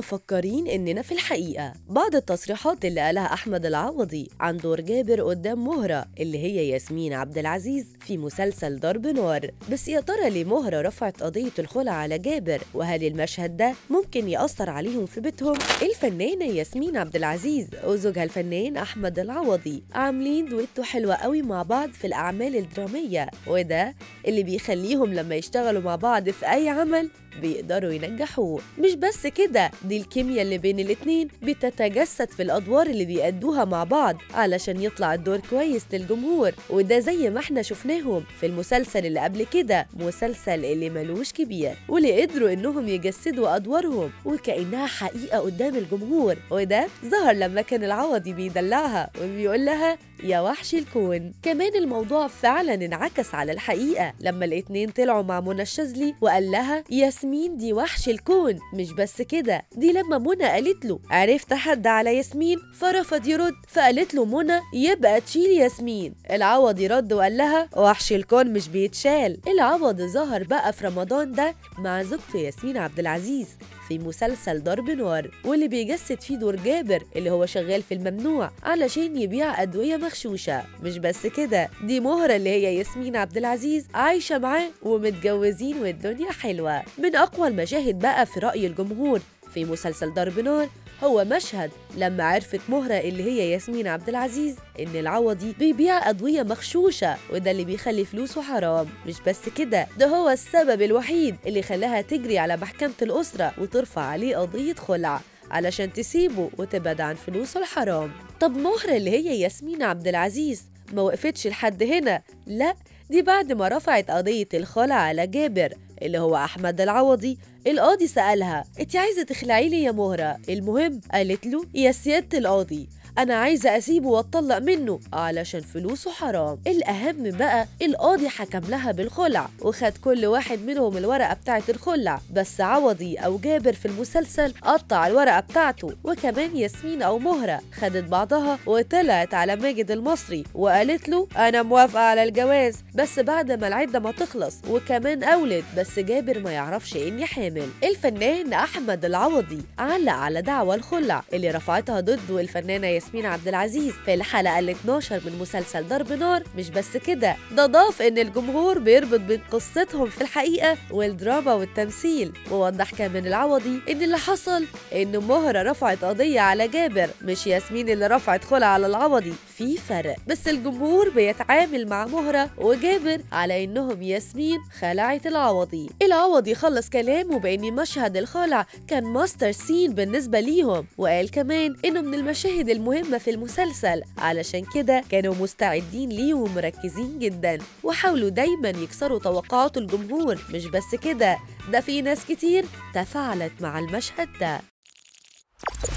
مفكرين إننا في الحقيقة بعض التصريحات اللي قالها أحمد العوضي عن دور جابر قدام مهرة اللي هي ياسمين عبد العزيز في مسلسل ضرب نار بس يا ترى ليه مهرة رفعت قضية الخلع على جابر وهل المشهد ده ممكن يأثر عليهم في بيتهم الفنانة ياسمين عبد العزيز وزوجها الفنان أحمد العوضي عاملين دويتو حلوة قوي مع بعض في الأعمال الدرامية وده اللي بيخليهم لما يشتغلوا مع بعض في أي عمل بيقدروا ينجحوه مش بس كده دي الكيمياء اللي بين الاتنين بتتجسد في الأدوار اللي بيأدوها مع بعض علشان يطلع الدور كويس للجمهور وده زي ما احنا شفناهم في المسلسل اللي قبل كده مسلسل اللي ملوش كبير واللي قدروا انهم يجسدوا أدوارهم وكأنها حقيقة قدام الجمهور وده ظهر لما كان العوضي بيدلعها وبيقول لها يا وحش الكون كمان الموضوع فعلا انعكس على الحقيقة لما الاتنين طلعوا مع منى الشاذلي وقال لها ياسمين دي وحش الكون مش بس كده دي لما منى قالت له عرفت حد على ياسمين فرفض يرد فقالت له منى يبقى تشيل ياسمين العوضي رد وقال لها وحش الكون مش بيتشال العوض ظهر بقى في رمضان ده مع زوجته ياسمين عبد العزيز في مسلسل ضرب نار واللي بيجسد فيه دور جابر اللي هو شغال في الممنوع علشان يبيع أدوية مغشوشة مش بس كده دي مهرة اللي هي ياسمين عبد العزيز عايشة معاه ومتجوزين والدنيا حلوة من أقوى المشاهد بقى في رأي الجمهور في مسلسل ضرب نار هو مشهد لما عرفت مهرة اللي هي ياسمين عبد العزيز إن العوضي بيبيع أدوية مغشوشة وده اللي بيخلي فلوسه حرام مش بس كده ده هو السبب الوحيد اللي خلاها تجري على محكمة الأسرة وترفع عليه قضية خلع علشان تسيبه وتبعد عن فلوسه الحرام طب مهرة اللي هي ياسمين عبد العزيز ما وقفتش لحد هنا لا دي بعد ما رفعت قضية الخلع على جابر اللي هو أحمد العوضي القاضي سألها انت عايزة تخلعي لي يا مهرة المهم قالت له يا سيادة القاضي أنا عايزة أسيبه وأطلق منه علشان فلوسه حرام الأهم بقى القاضي حكم لها بالخلع وخد كل واحد منهم الورقة بتاعة الخلع بس عوضي أو جابر في المسلسل قطع الورقة بتاعته وكمان ياسمين أو مهرة خدت بعضها وطلعت على ماجد المصري وقالت له أنا موافقة على الجواز بس بعد ما العدة ما تخلص وكمان أولد بس جابر ما يعرفش إني حامل الفنان أحمد العوضي علق على دعوى الخلع اللي رفعتها ضده الفنانة ياسمين عبد العزيز في الحلقة ال 12 من مسلسل ضرب نار مش بس كده ده ضاف إن الجمهور بيربط بين قصتهم في الحقيقة والدراما والتمثيل ووضح كمان العوضي إن اللي حصل إن مهرة رفعت قضية على جابر مش ياسمين اللي رفعت خلع على العوضي في فرق بس الجمهور بيتعامل مع مهرة وجابر على إنهم ياسمين خلعت العوضي العوضي خلص كلامه بإن مشهد الخلع كان ماستر سين بالنسبة ليهم وقال كمان إنه من المشاهد المهمة في المسلسل علشان كده كانوا مستعدين ليه ومركزين جدا وحاولوا دايما يكسروا توقعات الجمهور مش بس كده ده في ناس كتير تفاعلت مع المشهد ده